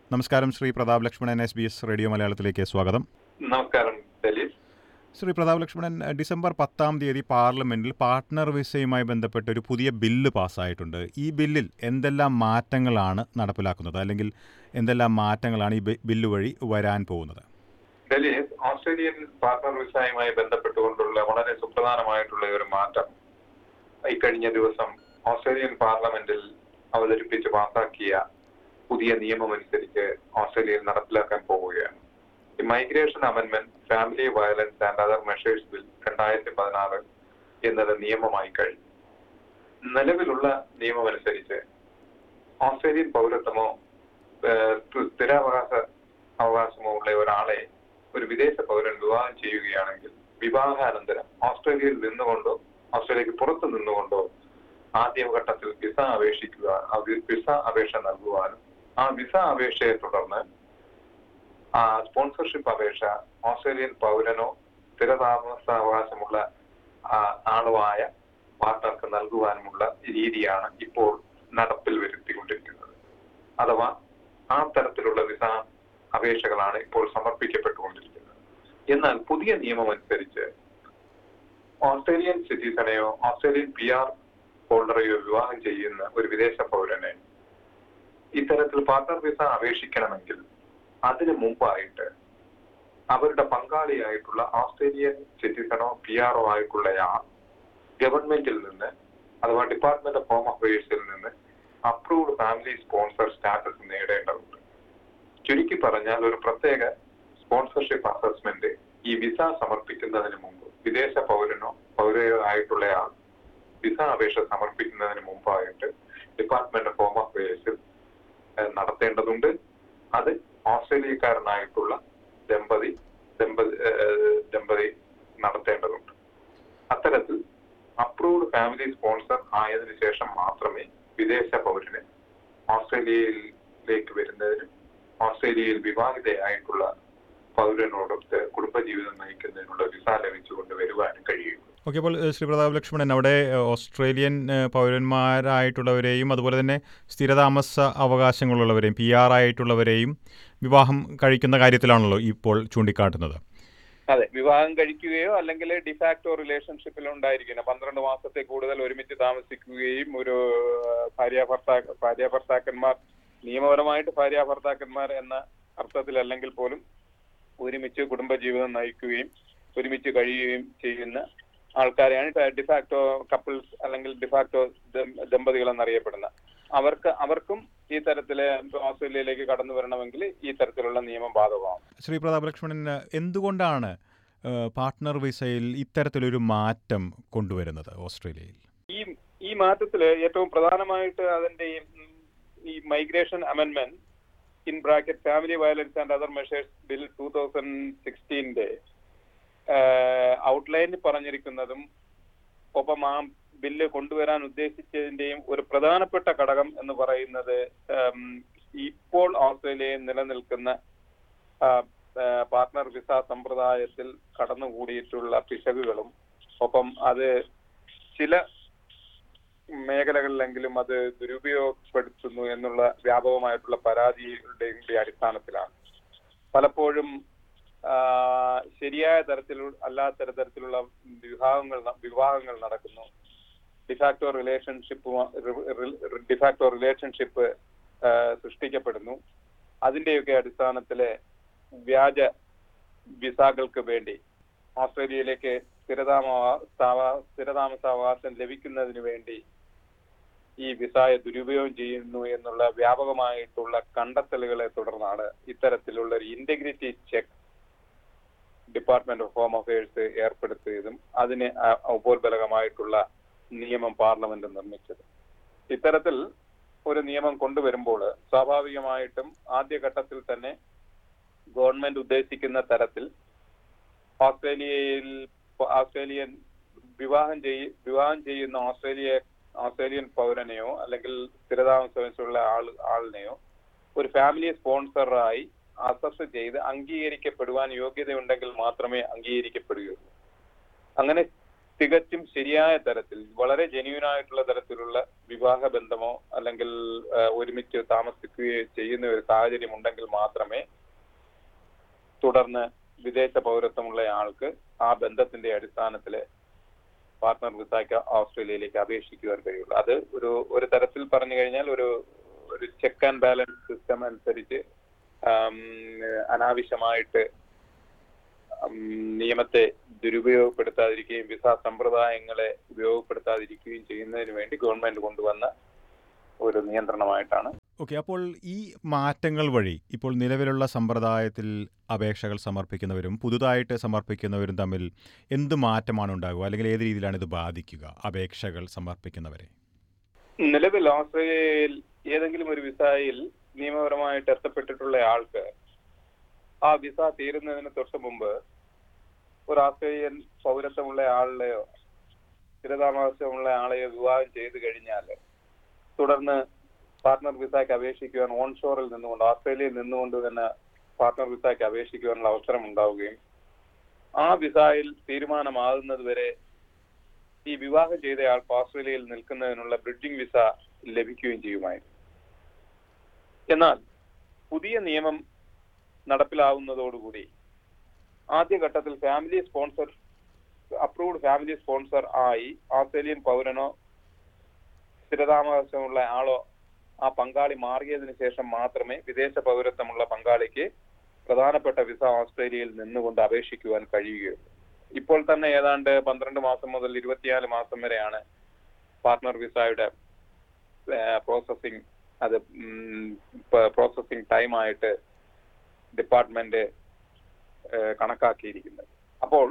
നമസ്കാരം Shri Pratap Lakshmanan S B S radio മലയാളത്തിലേക്ക് സ്വാഗതം നമസ്കാരം ദലീൽ ശ്രീ പ്രതാപ് ലക്ഷ്മണൻ ഡിസംബർ പത്താം തീയതി പാർലമെന്റിൽ പാർട്ട്ണർ വിസയുമായി ബന്ധപ്പെട്ട് ഒരു പുതിയ ബില്ല് പാസ്സായിട്ടുണ്ട് ഈ ബില്ലിൽ എന്തെല്ലാം മാറ്റങ്ങളാണ് നടപ്പിലാക്കുന്നത് അല്ലെങ്കിൽ എന്തെല്ലാം മാറ്റങ്ങളാണ് ഈ ബി- ബില്ല് വഴി വരാൻ പോകുന്നത് ഡൽഹിയിൽ ഓസ്ട്രേലിയൻ പാർട്ണർ വിസയുമായി ബന്ധപ്പെട്ടുകൊണ്ടുള്ള വളരെ സുപ്രധാനമായിട്ടുള്ള ഒരു മാറ്റം ഇക്കഴിഞ്ഞ ദിവസം ഓസ്ട്രേലിയൻ പാർലമെന്റിൽ അവതരിപ്പിച്ച് പാസാക്കിയ പുതിയ നിയമം അനുസരിച്ച് ഓസ്ട്രേലിയയിൽ നടപ്പിലാക്കാൻ പോവുകയാണ് ഈ migration amendment family violence and other measures bill രണ്ടായിരത്തി പതിനാറ് എന്നത് നിയമമായി കഴിഞ്ഞു നിലവിലുള്ള നിയമം അനുസരിച്ച് ഓസ്ട്രേലിയൻ പൗരത്വമോ ഏഹ്, സ്ഥിരാവകാശ അവകാശമോ ഉള്ള ഒരാളെ ഒരു വിദേശ പൗരൻ വിവാഹം ചെയ്യുകയാണെങ്കിൽ വിവാഹാനന്തരം ഓസ്ട്രേലിയയിൽ നിന്നുകൊണ്ടോ ഓസ്ട്രേലിയക്ക് പുറത്തു നിന്നുകൊണ്ടോ ആദ്യഘട്ടത്തിൽ വിസ അപേക്ഷിക്കുക ആ വി- വിസ അപേക്ഷ നൽകുവാനും ആ വിസ അപേക്ഷയെ തുടർന്ന് ആ സ്പോൺസർഷിപ്പ് അപേക്ഷ ഓസ്ട്രേലിയൻ പൗരനോ സ്ഥിരതാമസാവകാശമുള്ള ആ, ആളുമായ പാർട്ട്ണർക്ക് നൽകുവാനുമുള്ള രീതിയാണ് ഇപ്പോൾ നടപ്പിൽ വരുത്തിക്കൊണ്ടിരിക്കുന്നത് അഥവാ ആ തരത്തിലുള്ള വിസ അപേക്ഷകളാണ് ഇപ്പോൾ സമർപ്പിക്കപ്പെട്ടുകൊണ്ടിരിക്കുന്നത് എന്നാൽ പുതിയ നിയമം അനുസരിച്ച് ഓസ്ട്രേലിയൻ സിറ്റിസണെയോ ഓസ്ട്രേലിയൻ പി ആർ ഹോൾഡറെയോ വിവാഹം ചെയ്യുന്ന ഒരു വിദേശ പൗരനെ ഇത്തരത്തിൽ പാർട്ണർ വിസ അപേക്ഷിക്കണമെങ്കിൽ അതിനു മുമ്പായിട്ട് അവരുടെ പങ്കാളിയായിട്ടുള്ള ഓസ്ട്രേലിയൻ സിറ്റിസണോ പി ആറോ ആയിട്ടുള്ളയാൾ ഗവൺമെന്റിൽ നിന്ന് അഥവാ ഡിപ്പാർട്ട്മെന്റ് ഓഫ് ഹോം അഫയേഴ്സിൽ നിന്ന് അപ്രൂവ്ഡ് ഫാമിലി സ്പോൺസർ സ്റ്റാറ്റസ് നേടേണ്ടതുണ്ട് ചുരുക്കി പറഞ്ഞാൽ ഒരു പ്രത്യേക സ്പോൺസർഷിപ്പ് അസസ്മെന്റ് ഈ വിസ സമർപ്പിക്കുന്നതിന് മുമ്പ് വിദേശ പൗരനോ പൗരയോ ആയിട്ടുള്ളയാൾ വിസ അപേക്ഷ സമർപ്പിക്കുന്നതിന് മുമ്പായിട്ട് ഡിപ്പാർട്ട്മെന്റ് ഓഫ് ഹോം അഫയേഴ്സിൽ ഏഹ്, നടത്തേണ്ടതുണ്ട് അത് ഓസ്ട്രേലിയക്കാരനായിട്ടുള്ള ദമ്പതി ദമ്പതി ഏഹ്, ദമ്പതി നടത്തേണ്ടതുണ്ട് അത്തരത്തിൽ അപ്രൂവ്ഡ് ഫാമിലി സ്പോൺസർ ആയതിനു ശേഷം മാത്രമേ വിദേശ പൗരന് ഓസ്ട്രേലിയയിലേക്ക് വരുന്നതിനും ഓസ്ട്രേലിയയിൽ വിവാഹിതയായിട്ടുള്ള പൗരനോടൊത്ത് കുടുംബജീവിതം നയിക്കുന്നതിനുള്ള വിസ ലഭിച്ചുകൊണ്ട് വരുവാനും കഴിയുള്ളൂ ഓക്കെ അപ്പോൾ ഏഹ്, ശ്രീ പ്രതാപ് ലക്ഷ്മണൻ അവിടെ ഏഹ്, ഓസ്ട്രേലിയൻ ഏഹ്, പൗരന്മാരായിട്ടുള്ളവരെയും അതുപോലെ തന്നെ സ്ഥിരതാമസ അവകാശങ്ങളുള്ളവരെയും പി ആർ ആയിട്ടുള്ളവരെയും വിവാഹം കഴിക്കുന്ന കാര്യത്തിലാണല്ലോ ഇപ്പോൾ ചൂണ്ടിക്കാട്ടുന്നത് അതെ വിവാഹം കഴിക്കുകയോ അല്ലെങ്കിൽ ഡിഫാക്ടോ റിലേഷൻഷിപ്പിൽ ഉണ്ടായിരിക്കുന്ന പന്ത്രണ്ട് മാസത്തെ കൂടുതൽ ഒരുമിച്ച് താമസിക്കുകയും ഒരു ഭാര്യ ഭർത്താ ഭാര്യ ഭർത്താക്കന്മാർ നിയമപരമായിട്ട് ഭാര്യ ഭർത്താക്കന്മാർ എന്ന അർത്ഥത്തിൽ അല്ലെങ്കിൽ പോലും ഒരുമിച്ച് കുടുംബജീവിതം നയിക്കുകയും ഒരുമിച്ച് കഴിയുകയും ചെയ്യുന്ന ആൾക്കാരെയാണ് ഡിഫാക്ടോ കപ്പിൾസ് അല്ലെങ്കിൽ ഡിഫാക്ടോ ദമ്പതികൾ എന്നറിയപ്പെടുന്ന അവർക്ക് അവർക്കും ഈ തരത്തില് ഓസ്ട്രേലിയയിലേക്ക് കടന്നു വരണമെങ്കിൽ ഈ തരത്തിലുള്ള നിയമം ബാധകമാണ് ശ്രീ പ്രതാപ് ലക്ഷ്മണൻ ഏഹ്, എന്തുകൊണ്ടാണ് ഏഹ്, പാർട്ട്ണർ വിസയിൽ ഇത്തരത്തിലൊരു മാറ്റം കൊണ്ടുവരുന്നത് ഓസ്ട്രേലിയയിൽ ഈ ഈ മാറ്റത്തില് ഏറ്റവും പ്രധാനമായിട്ട് അതിന്റെ ഈ, ഉം, ഈ migration amendment in bracket family violence and other measures bill two thousand സിക്സ്റ്റീന്റെ ഔട്ട്ലൈനിൽ പറഞ്ഞിരിക്കുന്നതും ഒപ്പം ആ ബില്ല് കൊണ്ടുവരാൻ ഉദ്ദേശിച്ചതിന്റെയും ഒരു പ്രധാനപ്പെട്ട ഘടകം എന്ന് പറയുന്നത് ഉം, ഇപ്പോൾ ഓസ്ട്രേലിയയിൽ നിലനിൽക്കുന്ന ആ, ആ, പാർട്ട്ണർ വിസ സമ്പ്രദായത്തിൽ കടന്നുകൂടിയിട്ടുള്ള പിശകുകളും ഒപ്പം അത് ചില മേഖലകളിലെങ്കിലും അത് ദുരുപയോഗപ്പെടുത്തുന്നു എന്നുള്ള വ്യാപകമായിട്ടുള്ള പരാതികളുടെയും കൂടി അടിസ്ഥാനത്തിലാണ് പലപ്പോഴും ആ, ശരിയായ തരത്തിൽ അല്ലാത്ത തരത്തിലുള്ള വിവാഹങ്ങൾ ന- വിവാഹങ്ങൾ നടക്കുന്നു ഡിഫാക്ടോ റിലേഷൻഷിപ്പ് ഡിഫാക്ടോ റിലേഷൻഷിപ്പ് സൃഷ്ടിക്കപ്പെടുന്നു അതിന്റെയൊക്കെ അടിസ്ഥാനത്തില് വ്യാജ വിസകൾക്ക് വേണ്ടി ഓസ്ട്രേലിയയിലേക്ക് സ്ഥിരതാമ സ്ഥിരതാമസാവകാശം ലഭിക്കുന്നതിന് വേണ്ടി ഈ വിസയെ ദുരുപയോഗം ചെയ്യുന്നു എന്നുള്ള വ്യാപകമായിട്ടുള്ള കണ്ടെത്തലുകളെ തുടർന്നാണ് ഇത്തരത്തിലുള്ള ഒരു integrity check department of home affairs ഏർപ്പെടുത്തിയതും അതിന് അ- ഉപോത്ബലകമായിട്ടുള്ള നിയമം പാർലമെന്റ് നിർമ്മിച്ചത് ഇത്തരത്തിൽ ഒരു നിയമം കൊണ്ടുവരുമ്പോൾ സ്വാഭാവികമായിട്ടും ആദ്യഘട്ടത്തിൽ തന്നെ ഗവൺമെന്റ് ഉദ്ദേശിക്കുന്ന തരത്തിൽ ഓസ്ട്രേലിയയിൽ ഓസ്ട്രേലിയൻ വിവാഹം ചെയ് വിവാഹം ചെയ്യുന്ന ഓസ്ട്രേലിയ ഓസ്ട്രേലിയൻ പൗരനെയോ അല്ലെങ്കിൽ സ്ഥിരതാമസമുള്ള ആൾ ആളിനെയോ ഒരു ഫാമിലി സ്പോൺസറായി അസസ് ചെയ്ത് അംഗീകരിക്കപ്പെടുവാൻ യോഗ്യതയുണ്ടെങ്കിൽ മാത്രമേ അംഗീകരിക്കപ്പെടുകയുള്ളൂ അങ്ങനെ തികച്ചും ശരിയായ തരത്തിൽ വളരെ ജെന്യൂൻ ആയിട്ടുള്ള തരത്തിലുള്ള വിവാഹ ബന്ധമോ അല്ലെങ്കിൽ ആ, ഒരുമിച്ച് താമസിക്കുകയോ ചെയ്യുന്ന ഒരു സാഹചര്യം ഉണ്ടെങ്കിൽ മാത്രമേ തുടർന്ന് വിദേശ പൗരത്വമുള്ള ആൾക്ക് ആ ബന്ധത്തിന്റെ അടിസ്ഥാനത്തിൽ പാർട്ട്ണർ വിസയ്ക്ക് ഓസ്ട്രേലിയയിലേക്ക് അപേക്ഷിക്കുവാൻ കഴിയുള്ളൂ അത് ഒരു ഒരു തരത്തിൽ പറഞ്ഞു കഴിഞ്ഞാൽ ഒരു ഒരു ചെക്ക് ആൻഡ് ബാലൻസ് സിസ്റ്റം അനുസരിച്ച് ആം, അനാവശ്യമായിട്ട് ഉം, നിയമത്തെ ദുരുപയോഗപ്പെടുത്താതിരിക്കുകയും വിസ സമ്പ്രദായങ്ങളെ ഉപയോഗപ്പെടുത്താതിരിക്കുകയും ചെയ്യുന്നതിന് വേണ്ടി ഗവൺമെന്റ് കൊണ്ടുവന്ന ഒരു നിയന്ത്രണമായിട്ടാണ് ഓക്കെ അപ്പോൾ ഈ മാറ്റങ്ങൾ വഴി ഇപ്പോൾ നിലവിലുള്ള സമ്പ്രദായത്തിൽ അപേക്ഷകൾ സമർപ്പിക്കുന്നവരും പുതുതായിട്ട് സമർപ്പിക്കുന്നവരും തമ്മിൽ എന്ത് മാറ്റമാണ് ഉണ്ടാകുക അല്ലെങ്കിൽ ഏത് രീതിയിലാണ് ഇത് ബാധിക്കുക അപേക്ഷകൾ സമർപ്പിക്കുന്നവരെ നിലവിൽ ഓസ്ട്രേലിയയിൽ ഏതെങ്കിലും ഒരു വിസയിൽ നിയമപരമായിട്ട് എത്തപ്പെട്ടിട്ടുള്ള ആൾക്ക് ആ വിസ തീരുന്നതിന് തൊട്ട് മുമ്പ് ഒരു ഓസ്ട്രേലിയൻ പൗരത്വമുള്ള ആളിലെയോ സ്ഥിരതാമസമുള്ള ആളെയോ വിവാഹം ചെയ്തു കഴിഞ്ഞാൽ തുടർന്ന് പാർട്ട്ണർ വിസയ്ക്ക് അപേക്ഷിക്കുവാൻ ഓൺഷോറിൽ നിന്നുകൊണ്ട് ഓസ്ട്രേലിയയിൽ നിന്നുകൊണ്ട് തന്നെ പാർട്ട്ണർ വിസയ്ക്ക് അപേക്ഷിക്കുവാനുള്ള അവസരം ഉണ്ടാവുകയും ആ വിസയിൽ തീരുമാനമാകുന്നത് വരെ ഈ വിവാഹം ചെയ്തയാൾക്ക് ഓസ്ട്രേലിയയിൽ നിൽക്കുന്നതിനുള്ള ബ്രിഡ്ജിംഗ് വിസ ലഭിക്കുകയും ചെയ്യുമായിരുന്നു എന്നാൽ പുതിയ നിയമം നടപ്പിലാവുന്നതോടുകൂടി ആദ്യഘട്ടത്തിൽ family sponsor approved family sponsor ആയി ഓസ്ട്രേലിയൻ പൗരനോ സ്ഥിരതാമസമുള്ള ആളോ ആ പങ്കാളി മാറിയതിനു ശേഷം മാത്രമേ വിദേശ പൗരത്വമുള്ള പങ്കാളിക്ക് പ്രധാനപ്പെട്ട വിസ ഓസ്ട്രേലിയയിൽ നിന്നുകൊണ്ട് അപേക്ഷിക്കുവാൻ കഴിയുകയുള്ളൂ ഇപ്പോൾ തന്നെ ഏതാണ്ട് പന്ത്രണ്ട് മാസം മുതൽ ഇരുപത്തിനാല് മാസം വരെയാണ് പാർട്ട്ണർ വിസയുടെ പ്രോസസ്സിംഗ് അത് പ്രോസസ്സിംഗ് ടൈമായിട്ട് ഡിപ്പാർട്ട്മെന്റ് ഏഹ്, കണക്കാക്കിയിരിക്കുന്നത് അപ്പോൾ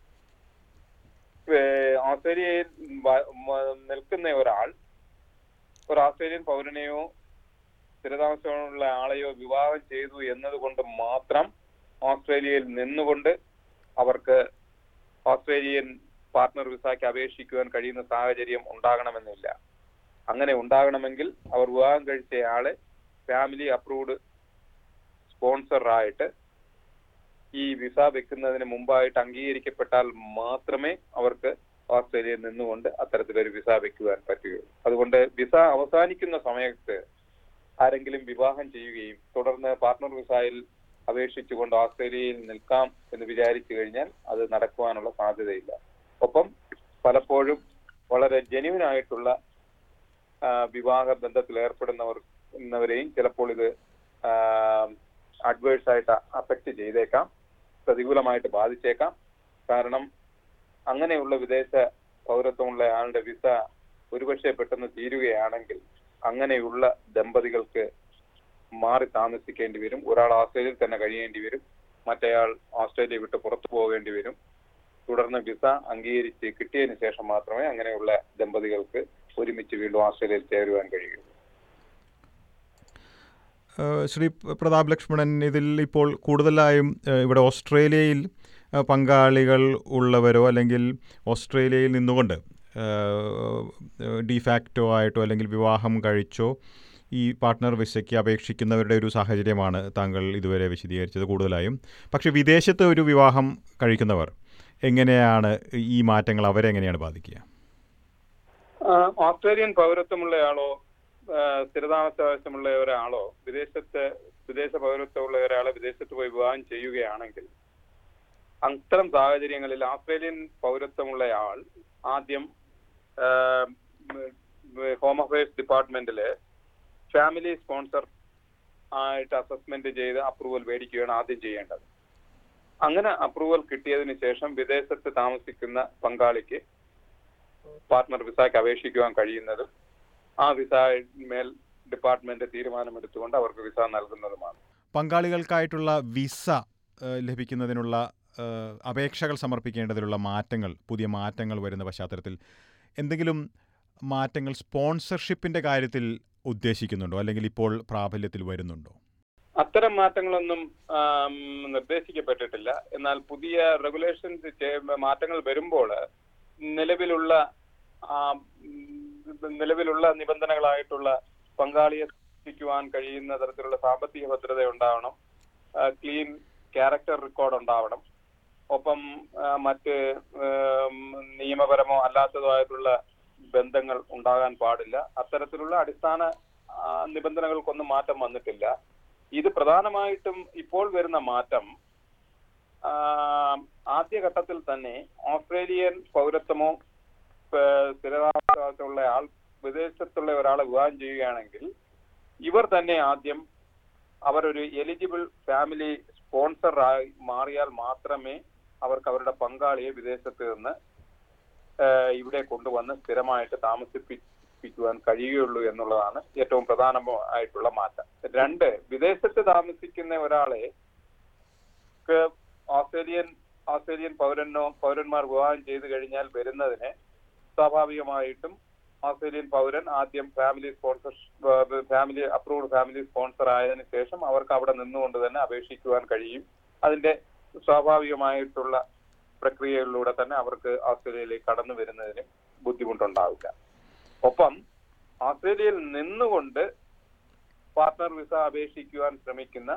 ഏഹ്, ഓസ്ട്രേലിയയിൽ വ- മ- നിൽക്കുന്ന ഒരാൾ ഒരു ഓസ്ട്രേലിയൻ പൗരനെയോ സ്ഥിരതാമസമുള്ള ആളെയോ വിവാഹം ചെയ്തു എന്നതുകൊണ്ട് മാത്രം ഓസ്ട്രേലിയയിൽ നിന്നുകൊണ്ട് അവർക്ക് ഓസ്ട്രേലിയൻ പാർട്ട്ണർ വിസയ്ക്ക് അപേക്ഷിക്കുവാൻ കഴിയുന്ന സാഹചര്യം ഉണ്ടാകണമെന്നില്ല അങ്ങനെ ഉണ്ടാകണമെങ്കിൽ അവർ വിവാഹം കഴിച്ചയാളെ ഫാമിലി അപ്രൂവ്ഡ് സ്പോൺസറായിട്ട് ഈ വിസ വെക്കുന്നതിന് മുമ്പായിട്ട് അംഗീകരിക്കപ്പെട്ടാൽ മാത്രമേ അവർക്ക് ഓസ്ട്രേലിയയിൽ നിന്നുകൊണ്ട് അത്തരത്തിലൊരു വിസ വെക്കുവാൻ പറ്റുകയുള്ളൂ അതുകൊണ്ട് വിസ അവസാനിക്കുന്ന സമയത്ത് ആരെങ്കിലും വിവാഹം ചെയ്യുകയും തുടർന്ന് പാർട്ട്ണർ വിസയിൽ അപേക്ഷിച്ചുകൊണ്ട് ഓസ്ട്രേലിയയിൽ നിൽക്കാം എന്ന് വിചാരിച്ചു കഴിഞ്ഞാൽ അത് നടക്കുവാനുള്ള സാധ്യതയില്ല ഒപ്പം പലപ്പോഴും വളരെ ജെന്യൂൻ ആയിട്ടുള്ള ആ, വിവാഹ ബന്ധത്തിൽ ഏർപ്പെടുന്നവർ എന്നവരെയും ചിലപ്പോൾ ഇത് അഡ്വേഴ്സ് ആയിട്ട് അഫക്റ്റ് ചെയ്തേക്കാം പ്രതികൂലമായിട്ട് ബാധിച്ചേക്കാം കാരണം അങ്ങനെയുള്ള വിദേശ പൗരത്വമുള്ള ആളുടെ വിസ ഒരുപക്ഷെ പെട്ടെന്ന് തീരുകയാണെങ്കിൽ അങ്ങനെയുള്ള ദമ്പതികൾക്ക് മാറി താമസിക്കേണ്ടി വരും ഒരാൾ ഓസ്ട്രേലിയയിൽ തന്നെ കഴിയേണ്ടി വരും മറ്റേയാൾ ഓസ്ട്രേലിയ വിട്ട് പുറത്തു പോകേണ്ടി വരും തുടർന്ന് വിസ അംഗീകരിച്ച് കിട്ടിയതിന് ശേഷം മാത്രമേ അങ്ങനെയുള്ള ദമ്പതികൾക്ക് ഒരുമിച്ച് വീണ്ടും ഓസ്ട്രേലിയയിൽ ചേരുവാൻ കഴിയൂ ഏഹ് ശ്രീ പ്രതാപ് ലക്ഷ്മണൻ ഇതിൽ ഇപ്പോൾ കൂടുതലായും ഏഹ് ഇവിടെ ഓസ്ട്രേലിയയിൽ ഏഹ് പങ്കാളികൾ ഉള്ളവരോ അല്ലെങ്കിൽ ഓസ്ട്രേലിയയിൽ നിന്നുകൊണ്ട് ഡിഫാക്റ്റോ ആയിട്ടോ അല്ലെങ്കിൽ വിവാഹം കഴിച്ചോ ഈ പാർട്ട്ണർ വിസയ്ക്ക് അപേക്ഷിക്കുന്നവരുടെ ഒരു സാഹചര്യമാണ് താങ്കൾ ഇതുവരെ വിശദീകരിച്ചത് കൂടുതലായും പക്ഷേ വിദേശത്ത് ഒരു വിവാഹം കഴിക്കുന്നവർ എങ്ങനെയാണ് ഈ മാറ്റങ്ങൾ അവരെ എങ്ങനെയാണ് ബാധിക്കുക ആഹ് ഓസ്ട്രേലിയൻ പൗരത്വമുള്ളയാളോ ആഹ് സ്ഥിരതാമസാവകാശമുള്ള ഒരാളോ വിദേശത്ത് വിദേശ പൗരത്വമുള്ള ഒരാളെ വിദേശത്ത് പോയി വിവാഹം ചെയ്യുകയാണെങ്കിൽ അത്തരം സാഹചര്യങ്ങളിൽ ഓസ്ട്രേലിയൻ പൗരത്വമുള്ള ആൾ ആദ്യം ഹോം അഫയേഴ്സ് ഡിപ്പാർട്ട്മെന്റില് ഫാമിലി സ്പോൺസർ ആയിട്ട് അസസ്മെന്റ് ചെയ്ത് അപ്രൂവൽ മേടിക്കുകയാണ് ആദ്യം ചെയ്യേണ്ടത് അങ്ങനെ അപ്രൂവൽ കിട്ടിയതിന് ശേഷം വിദേശത്ത് താമസിക്കുന്ന പങ്കാളിക്ക് പാർട്ട്ണർ വിസയ്ക്ക് അപേക്ഷിക്കുവാൻ കഴിയുന്നതും ആ വിസ മേൽ ഡിപ്പാർട്ട്മെന്റ് തീരുമാനമെടുത്തുകൊണ്ട് അവർക്ക് വിസ നൽകുന്നതുമാണ് പങ്കാളികൾക്കായിട്ടുള്ള വിസ ഏഹ് ലഭിക്കുന്നതിനുള്ള ഏഹ് അപേക്ഷകൾ സമർപ്പിക്കേണ്ടതിലുള്ള മാറ്റങ്ങൾ പുതിയ മാറ്റങ്ങൾ വരുന്ന പശ്ചാത്തലത്തിൽ എന്തെങ്കിലും മാറ്റങ്ങൾ സ്പോൺസർഷിപ്പിൻ്റെ കാര്യത്തിൽ ഉദ്ദേശിക്കുന്നുണ്ടോ അല്ലെങ്കിൽ ഇപ്പോൾ പ്രാബല്യത്തിൽ വരുന്നുണ്ടോ അത്തരം മാറ്റങ്ങളൊന്നും ആം, നിർദ്ദേശിക്കപ്പെട്ടിട്ടില്ല എന്നാൽ പുതിയ റെഗുലേഷൻസ് മാറ്റങ്ങൾ വരുമ്പോൾ നിലവിലുള്ള ആ, ഉം, നിലവിലുള്ള നിബന്ധനകളായിട്ടുള്ള പങ്കാളിയെ സൃഷ്ടിക്കുവാൻ കഴിയുന്ന തരത്തിലുള്ള സാമ്പത്തിക ഭദ്രത ഉണ്ടാവണം ക്ലീൻ ക്യാരക്ടർ റെക്കോർഡ് ഉണ്ടാവണം ഒപ്പം ആ, മറ്റ് ഉം, നിയമപരമോ അല്ലാത്തതോ ആയിട്ടുള്ള ബന്ധങ്ങൾ ഉണ്ടാകാൻ പാടില്ല അത്തരത്തിലുള്ള അടിസ്ഥാന ആ, നിബന്ധനകൾക്കൊന്നും മാറ്റം വന്നിട്ടില്ല ഇത് പ്രധാനമായിട്ടും ഇപ്പോൾ വരുന്ന മാറ്റം ആ, ആദ്യഘട്ടത്തിൽ തന്നെ ഓസ്ട്രേലിയൻ പൗരത്വമോ ഏഹ്, സ്ഥിരതാമസമുള്ള ആൾ വിദേശത്തുള്ള ഒരാളെ വിവാഹം ചെയ്യുകയാണെങ്കിൽ ഇവർ തന്നെ ആദ്യം അവരൊരു എലിജിബിൾ ഫാമിലി സ്പോൺസർ ആയി മാറിയാൽ മാത്രമേ അവർക്ക് അവരുടെ പങ്കാളിയെ വിദേശത്ത് നിന്ന് ഏഹ്, ഇവിടെ കൊണ്ടുവന്ന് സ്ഥിരമായിട്ട് താമസിപ്പിക്കുവാൻ കഴിയുകയുള്ളൂ എന്നുള്ളതാണ് ഏറ്റവും പ്രധാനമായിട്ടുള്ള മാറ്റം രണ്ട് വിദേശത്ത് താമസിക്കുന്ന ഒരാളെ ക്ക് ഓസ്ട്രേലിയൻ ഓസ്ട്രേലിയൻ പൗരനോ പൗരന്മാർ വിവാഹം ചെയ്തു കഴിഞ്ഞാൽ വരുന്നതിന് സ്വാഭാവികമായിട്ടും ഓസ്ട്രേലിയൻ പൗരൻ ആദ്യം family sponsor family approved family sponsor ആയതിനു ശേഷം അവർക്ക് അവിടെ നിന്നുകൊണ്ട് തന്നെ അപേക്ഷിക്കുവാൻ കഴിയും അതിന്റെ സ്വാഭാവികമായിട്ടുള്ള പ്രക്രിയകളിലൂടെ തന്നെ അവർക്ക് ഓസ്ട്രേലിയയിലേക്ക് കടന്നു വരുന്നതിന് ബുദ്ധിമുട്ടുണ്ടാവില്ല ഒപ്പം ഓസ്ട്രേലിയയിൽ നിന്നുകൊണ്ട് പാർട്ട്ണർ വിസ അപേക്ഷിക്കുവാൻ ശ്രമിക്കുന്ന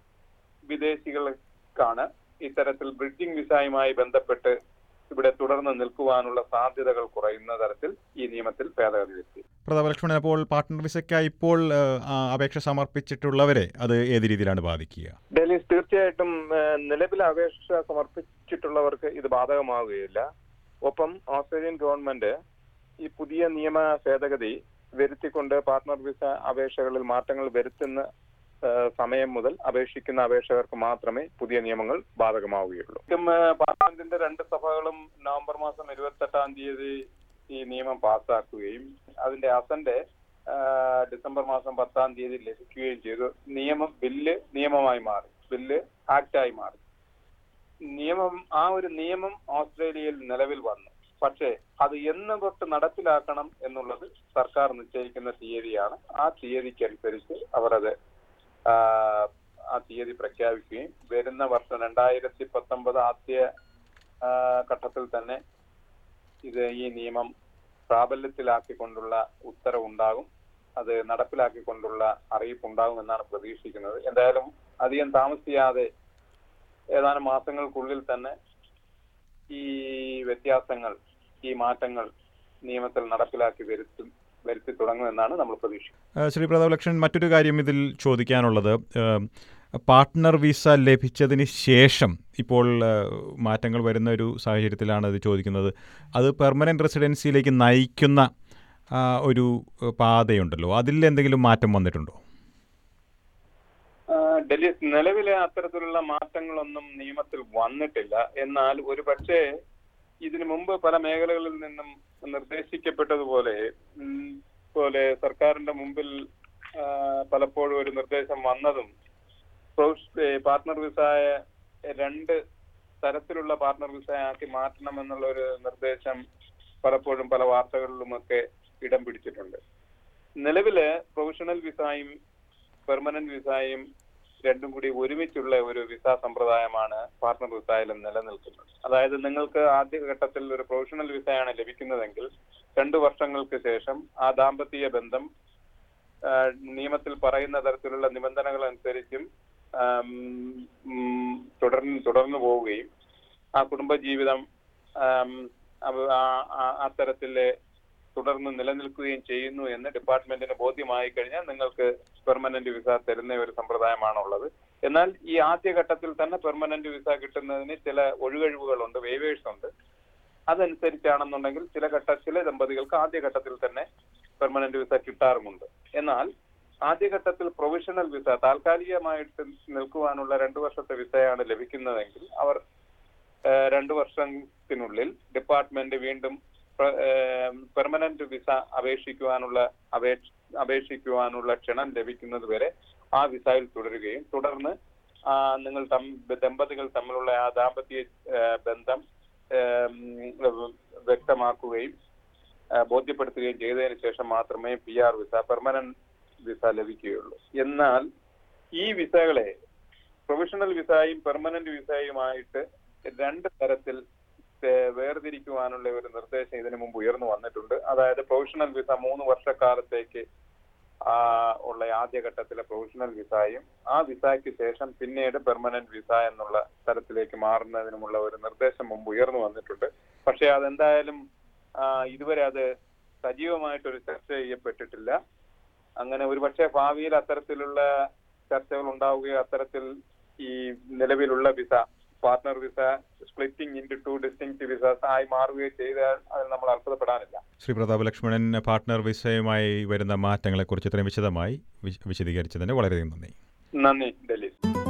വിദേശികൾക്കാണ് ഇത്തരത്തിൽ ബ്രിഡ്ജിംഗ് വിസയുമായി ബന്ധപ്പെട്ട് ഇവിടെ തുടർന്ന് നിൽക്കുവാനുള്ള സാധ്യതകൾ കുറയുന്ന തരത്തിൽ ഈ നിയമത്തിൽ ഭേദഗതി വരുത്തി പ്രതാപലക്ഷ്മണൻ അപ്പോൾ പാർട്ട്ണർ വിസയ്ക്കായി ഇപ്പോൾ ഏഹ്, ആ, അപേക്ഷ സമർപ്പിച്ചിട്ടുള്ളവരെ അത് ഏത് രീതിയിലാണ് ബാധിക്കുക ഡൽഹി തീർച്ചയായിട്ടും ഏഹ്, നിലവിൽ അപേക്ഷ സമർപ്പിച്ചിട്ടുള്ളവർക്ക് ഇത് ബാധകമാവുകയില്ല ഒപ്പം ഓസ്ട്രേലിയൻ ഗവൺമെന്റ് ഈ പുതിയ നിയമ ഭേദഗതി വരുത്തിക്കൊണ്ട് പാർട്ട്ണർ വിസ അപേക്ഷകളിൽ മാറ്റങ്ങൾ വരുത്തുന്ന ഏഹ്, സമയം മുതൽ അപേക്ഷിക്കുന്ന അപേക്ഷകർക്ക് മാത്രമേ പുതിയ നിയമങ്ങൾ ബാധകമാവുകയുള്ളൂ ഇതും, ഏഹ്, പാർലമെന്റിന്റെ രണ്ട് സഭകളും നവംബർ മാസം ഇരുപത്തെട്ടാം തീയതി ഈ നിയമം പാസ്സാക്കുകയും അതിന്റെ അസന്റ് ആഹ്, ഡിസംബർ മാസം പത്താം തീയതി ലഭിക്കുകയും ചെയ്തു നിയമം ബില്ല് നിയമമായി മാറി ബില്ല് ആക്ടായി മാറി നിയമം ആ ഒരു നിയമം ഓസ്ട്രേലിയയിൽ നിലവിൽ വന്നു പക്ഷേ അത് എന്ന് തൊട്ട് നടപ്പിലാക്കണം എന്നുള്ളത് സർക്കാർ നിശ്ചയിക്കുന്ന തീയതിയാണ് ആ തീയതിക്കനുസരിച്ച് അവർ അത് ആ തീയതി പ്രഖ്യാപിക്കുകയും വരുന്ന വർഷം രണ്ടായിരത്തി പത്തൊമ്പത് ആദ്യ ആ, ഘട്ടത്തിൽ തന്നെ ഇത് ഈ നിയമം പ്രാബല്യത്തിലാക്കിക്കൊണ്ടുള്ള ഉത്തരവുണ്ടാകും അത് നടപ്പിലാക്കിക്കൊണ്ടുള്ള അറിയിപ്പ് ഉണ്ടാകും എന്നാണ് പ്രതീക്ഷിക്കുന്നത് എന്തായാലും അധികം താമസിയാതെ ഏതാനും മാസങ്ങൾക്കുള്ളിൽ തന്നെ ഈ വ്യത്യാസങ്ങൾ ഈ മാറ്റങ്ങൾ നിയമത്തിൽ നടപ്പിലാക്കി വരുത്തും വരുത്തി തുടങ്ങുമെന്നാണ് നമ്മൾ പ്രതീക്ഷിക്കുന്നത് ഏഹ്, ശ്രീ പ്രതാപലക്ഷ്മൺ മറ്റൊരു കാര്യം ഇതിൽ ചോദിക്കാനുള്ളത് ഏഹ്, പാർട്ട്ണർ വിസ ലഭിച്ചതിന് ശേഷം ഇപ്പോൾ ഏഹ്, മാറ്റങ്ങൾ വരുന്ന ഒരു സാഹചര്യത്തിലാണ് ഇത് ചോദിക്കുന്നത് അത് പെർമനൻറ്റ് റെസിഡൻസിയിലേക്ക് നയിക്കുന്ന ആ, ഒരു ഏഹ്, പാതയുണ്ടല്ലോ അതിൽ എന്തെങ്കിലും മാറ്റം വന്നിട്ടുണ്ടോ ആ, ഡൽഹി നിലവിലെ അത്തരത്തിലുള്ള മാറ്റങ്ങളൊന്നും നിയമത്തിൽ വന്നിട്ടില്ല എന്നാൽ ഒരു പക്ഷേ ഇതിനു മുമ്പ് പല മേഖലകളിൽ നിന്നും നിർദ്ദേശിക്കപ്പെട്ടതുപോലെ ഉം, പോലെ സർക്കാരിന്റെ മുമ്പിൽ ആ, പലപ്പോഴും ഒരു നിർദ്ദേശം വന്നതും പാർട്ട്ണർ വിസയെ രണ്ട് തരത്തിലുള്ള പാർട്ട്ണർ വിസയാക്കി മാറ്റണം എന്നുള്ള ഒരു നിർദ്ദേശം പലപ്പോഴും പല വാർത്തകളിലുമൊക്കെ ഇടം പിടിച്ചിട്ടുണ്ട് നിലവില് പ്രൊഫഷണൽ വിസയും പെർമനന്റ് വിസയും രണ്ടും കൂടി ഒരുമിച്ചുള്ള ഒരു വിസ സമ്പ്രദായമാണ് പാർട്ട്ണർ വിസയിലും നിലനിൽക്കുന്നത് അതായത് നിങ്ങൾക്ക് ആദ്യഘട്ടത്തിൽ ഒരു പ്രൊഫഷണൽ വിസയാണ് ലഭിക്കുന്നതെങ്കിൽ രണ്ടു വർഷങ്ങൾക്ക് ശേഷം ആ ദാമ്പത്യ ബന്ധം ആ, നിയമത്തിൽ പറയുന്ന തരത്തിലുള്ള നിബന്ധനകൾ അനുസരിച്ചും ആം, ഉം, തുടർന്ന് തുടർന്നു പോവുകയും ആ കുടുംബജീവിതം ആം, അവ- ആ- ആ- അത്തരത്തിലെ തുടർന്ന് നിലനിൽക്കുകയും ചെയ്യുന്നു എന്ന് ഡിപ്പാർട്ട്മെന്റിന് ബോധ്യമായി കഴിഞ്ഞാൽ നിങ്ങൾക്ക് പെർമനന്റ് വിസ തരുന്ന ഒരു സമ്പ്രദായമാണുള്ളത് എന്നാൽ ഈ ആദ്യഘട്ടത്തിൽ തന്നെ പെർമനന്റ് വിസ കിട്ടുന്നതിന് ചില ഒഴികഴിവുകളുണ്ട് വേവേഴ്സ് ഉണ്ട് അതനുസരിച്ചാണെന്നുണ്ടെങ്കിൽ ചില ഘട്ട ചില ദമ്പതികൾക്ക് ആദ്യഘട്ടത്തിൽ തന്നെ പെർമനന്റ് വിസ കിട്ടാറുമുണ്ട് എന്നാൽ ആദ്യഘട്ടത്തിൽ പ്രൊവിഷണൽ വിസ താൽക്കാലികമായിട്ട് നിൽക്കുവാനുള്ള രണ്ടു വർഷത്തെ വിസയാണ് ലഭിക്കുന്നതെങ്കിൽ അവർ ഏഹ്, രണ്ടു വർഷത്തിനുള്ളിൽ ഡിപ്പാർട്ട്മെന്റ് വീണ്ടും പെർമനന്റ് വിസ അപേക്ഷിക്കുവാനുള്ള അപേക്ഷ അപേക്ഷിക്കുവാനുള്ള ക്ഷണം ലഭിക്കുന്നത് വരെ ആ വിസയിൽ തുടരുകയും തുടർന്ന് ആ, നിങ്ങൾ തം- ദമ്പതികൾ തമ്മിലുള്ള ആ ദാമ്പത്യ ഏഹ്, ബന്ധം ഏം, വ്യക്തമാക്കുകയും ആ, ബോധ്യപ്പെടുത്തുകയും ചെയ്തതിനു ശേഷം മാത്രമേ P R visa permanent visa ലഭിക്കുകയുള്ളൂ എന്നാൽ ഈ വിസകളെ പ്രൊഫഷണൽ വിസയും പെർമനന്റ് വിസയുമായിട്ട് രണ്ട് തരത്തിൽ ഏഹ്, വേർതിരിക്കുവാനുള്ള ഒരു നിർദ്ദേശം ഇതിനു മുമ്പ് ഉയർന്നു വന്നിട്ടുണ്ട് അതായത് പ്രൊഫഷണൽ വിസ മൂന്ന് വർഷക്കാലത്തേക്ക് ആ, ഉള്ള ആദ്യഘട്ടത്തിലെ പ്രൊഫഷണൽ വിസയും ആ വിസയ്ക്ക് ശേഷം പിന്നീട് പെർമനന്റ് വിസ എന്നുള്ള തരത്തിലേക്ക് മാറുന്നതിനുമുള്ള ഒരു നിർദ്ദേശം മുമ്പ് ഉയർന്നു വന്നിട്ടുണ്ട് പക്ഷെ അതെന്തായാലും ആ, ഇതുവരെ അത് സജീവമായിട്ടൊരു ചർച്ച ചെയ്യപ്പെട്ടിട്ടില്ല അങ്ങനെ ഒരുപക്ഷെ ഭാവിയിൽ അത്തരത്തിലുള്ള ചർച്ചകൾ ഉണ്ടാവുകയോ അത്തരത്തിൽ ഈ നിലവിലുള്ള visa partner visa splitting into two distinct visas ആയി മാറുകയോ ചെയ്താൽ അതിൽ നമ്മൾ അത്ഭുതപ്പെടാനില്ല ശ്രീ പ്രതാപ ലക്ഷ്മണൻ പാർട്ട്ണർ വിസയുമായി വരുന്ന മാറ്റങ്ങളെക്കുറിച്ച് ഇത്രയും വിശദമായി വിശ- വിശദീകരിച്ചതിന് വളരെയധികം നന്ദി നന്ദി ഡൽഹി